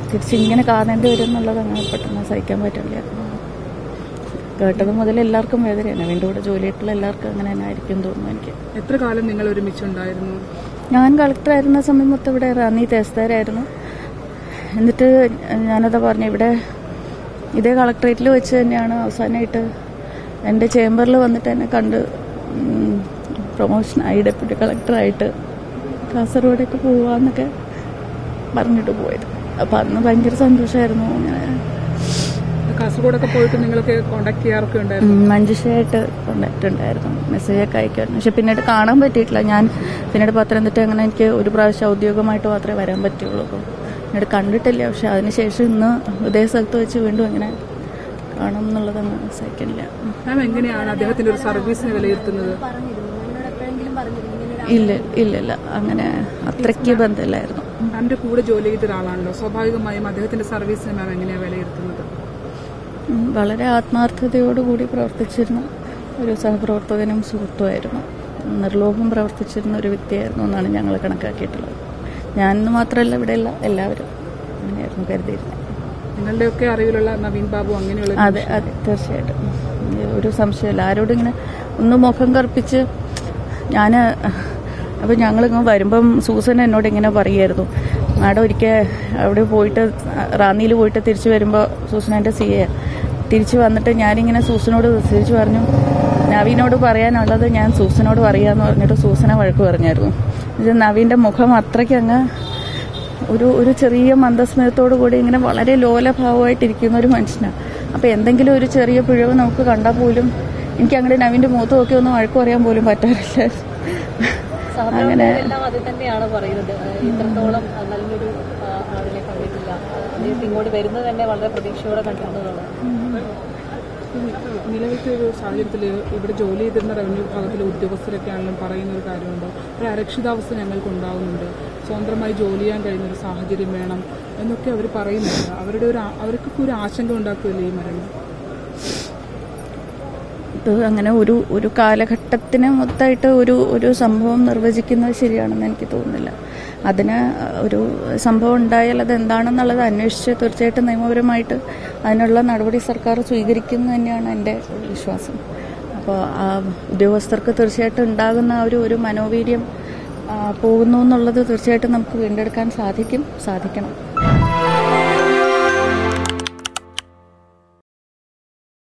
തിരിച്ചിങ്ങനെ കാണേണ്ടി വരും എന്നുള്ളത് അങ്ങനെ പെട്ടെന്ന് സഹിക്കാൻ പറ്റില്ല കേട്ടത് മുതൽ എല്ലാവർക്കും വേദനയാണ് വീണ്ടും കൂടെ ജോലിയായിട്ടുള്ള എല്ലാവർക്കും അങ്ങനെ തന്നെ ആയിരിക്കും തോന്നുന്നു എനിക്ക് എത്ര കാലം നിങ്ങൾ ഒരുമിച്ചുണ്ടായിരുന്നു ഞാൻ കളക്ടറായിരുന്ന സമയം മൊത്തം ഇവിടെ റാന്നി തേസ്താരായിരുന്നു എന്നിട്ട് ഞാനതാ പറഞ്ഞു ഇവിടെ ഇതേ കളക്ടറേറ്റിൽ വെച്ച് തന്നെയാണ് അവസാനമായിട്ട് എൻ്റെ ചേംബറിൽ വന്നിട്ട് എന്നെ കണ്ട് പ്രൊമോഷനായി ഡെപ്യൂട്ടി കളക്ടറായിട്ട് കാസർഗോഡേക്ക് പോവാന്നൊക്കെ പറഞ്ഞിട്ട് പോയത് അപ്പം അന്ന് ഭയങ്കര സന്തോഷമായിരുന്നു അങ്ങനെ കാസർഗോഡൊക്കെ പോയിട്ട് നിങ്ങളൊക്കെ കോണ്ടാക്ട് ചെയ്യാറൊക്കെ ഉണ്ടായിരുന്നു ഉം, മഞ്ജുഷയായിട്ട് കോണ്ടാക്ട് ഉണ്ടായിരുന്നു മെസ്സേജൊക്കെ അയക്കായിരുന്നു പക്ഷെ പിന്നീട് കാണാൻ പറ്റിയിട്ടില്ല ഞാൻ പിന്നീട് പത്തനംതിട്ട അങ്ങനെ എനിക്ക് ഒരു പ്രാവശ്യം ഔദ്യോഗികമായിട്ട് മാത്രമേ വരാൻ പറ്റുള്ളൂ അപ്പം പിന്നീട് കണ്ടിട്ടില്ല പക്ഷെ അതിനുശേഷം ഇന്ന് ഇതേ സ്ഥലത്ത് വെച്ച് വീണ്ടും ഇങ്ങനെ കാണണം എന്നുള്ളതങ്ങ് സഹിക്കണില്ല മാം എങ്ങനെയാണ് അദ്ദേഹത്തിന്റെ ഒരു സർവീസിനെ വിലയിരുത്തുന്നത് ഇല്ല ഇല്ല ഇല്ല അങ്ങനെ അത്രയ്ക്ക് ബന്ധമില്ലായിരുന്നു മാമിന്റെ കൂടെ ജോലി ചെയ്ത ഒരാളാണല്ലോ സ്വാഭാവികമായും അദ്ദേഹത്തിന്റെ സർവീസിനെ മാം എങ്ങനെയാണ് വിലയിരുത്തുന്നത് ഉം, വളരെ ആത്മാർത്ഥതയോടുകൂടി പ്രവർത്തിച്ചിരുന്ന ഒരു സഹപ്രവർത്തകനും സുഹൃത്തുമായിരുന്നു നിർലോഭം പ്രവർത്തിച്ചിരുന്ന ഒരു വ്യക്തിയായിരുന്നു എന്നാണ് ഞങ്ങൾ കണക്കാക്കിയിട്ടുള്ളത് ഞാൻ എന്ന് മാത്രമല്ല ഇവിടെയുള്ള എല്ലാവരും അങ്ങനെയായിരുന്നു കരുതിയിരുന്നത് നിങ്ങളുടെയൊക്കെ അറിവിലുള്ള നവീൻ ബാബു അങ്ങനെയുള്ള ഒരു അതെ അതെ തീർച്ചയായിട്ടും ഒരു സംശയമില്ല ആരോടും ഇങ്ങനെ ഒന്ന് മുഖം കറുപ്പിച്ച് ഞാൻ അപ്പം ഞങ്ങളിങ്ങ് വരുമ്പം സൂസൻ എന്നോട് ഇങ്ങനെ പറയുമായിരുന്നു മാഡം ഒരിക്കൽ അവിടെ പോയിട്ട് റാന്നിയിൽ പോയിട്ട് തിരിച്ചു വരുമ്പോൾ സൂസൻ എൻ്റെ സി എ തിരിച്ചു വന്നിട്ട് ഞാനിങ്ങനെ സൂസനോട് തിരിച്ചു പറഞ്ഞു നവീനോട് പറയാനുള്ളത് ഞാൻ സൂസനോട് പറയാന്ന് പറഞ്ഞിട്ട് സൂസനെ വഴക്ക് പറഞ്ഞായിരുന്നു ഇത് നവീൻ്റെ മുഖം അത്രയ്ക്ക് അങ്ങ് ഒരു ഒരു ചെറിയ മന്ദസ്മിതത്തോടു കൂടി ഇങ്ങനെ വളരെ ലോലഭാവമായിട്ടിരിക്കുന്ന ഒരു മനുഷ്യനാണ് അപ്പോൾ എന്തെങ്കിലും ഒരു ചെറിയ പിഴവ് നമുക്ക് കണ്ടാൽ പോലും എനിക്ക് അങ്ങനെ നവീൻ്റെ മുഖത്ത് നോക്കി ഒന്ന് വഴക്ക് പറയാൻ പോലും പറ്റാറില്ല അങ്ങനെ എല്ലാം അത് തന്നെയാണ് പറയുന്നത് ഏഹ് ഇത്രത്തോളം അഹ് നല്ലൊരു ആഹ് ആളിനെ കണ്ടിട്ടില്ല അദ്ദേഹം ഇങ്ങോട്ട് വരുന്നത് തന്നെ വളരെ പ്രതീക്ഷയോടെ കണ്ടിരുന്നതാണ് നിലവിലത്തെ ഒരു സാഹചര്യത്തിൽ ഇവിടെ ജോലി ചെയ്തിരുന്ന റവന്യൂ വിഭാഗത്തിലെ ഉദ്യോഗസ്ഥരൊക്കെ ആണെങ്കിലും പറയുന്ന ഒരു കാര്യമുണ്ട് ഒരു അരക്ഷിതാവസ്ഥ ഞങ്ങൾക്ക് ഉണ്ടാകുന്നുണ്ട് സ്വതന്ത്രമായി ജോലി ചെയ്യാൻ കഴിയുന്ന ഒരു സാഹചര്യം വേണം എന്നൊക്കെ അവർ പറയുന്നുണ്ട് അവരുടെ ഒരു ആ- അവർക്കൊക്കെ ഒരു ആശങ്ക ഉണ്ടാക്കുകയല്ലേ ഈ മരണം ഇത് അങ്ങനെ ഒരു ഒരു കാലഘട്ടത്തിന് മൊത്തമായിട്ട് ഒരു ഒരു സംഭവം നിർവചിക്കുന്നത് ശരിയാണെന്ന് എനിക്ക് തോന്നുന്നില്ല അതിന് ഒരു സംഭവം ഉണ്ടായാൽ അത് എന്താണെന്നുള്ളത് അന്വേഷിച്ച് തീർച്ചയായിട്ടും നിയമപരമായിട്ട് അതിനുള്ള നടപടി സർക്കാർ സ്വീകരിക്കുന്നു തന്നെയാണ് എൻ്റെ വിശ്വാസം അപ്പോൾ ആ ഉദ്യോഗസ്ഥർക്ക് തീർച്ചയായിട്ടും ഉണ്ടാകുന്ന ആ ഒരു ഒരു മനോവീര്യം ആ, പോകുന്നു എന്നുള്ളത് തീർച്ചയായിട്ടും നമുക്ക് വീണ്ടെടുക്കാൻ സാധിക്കും സാധിക്കണം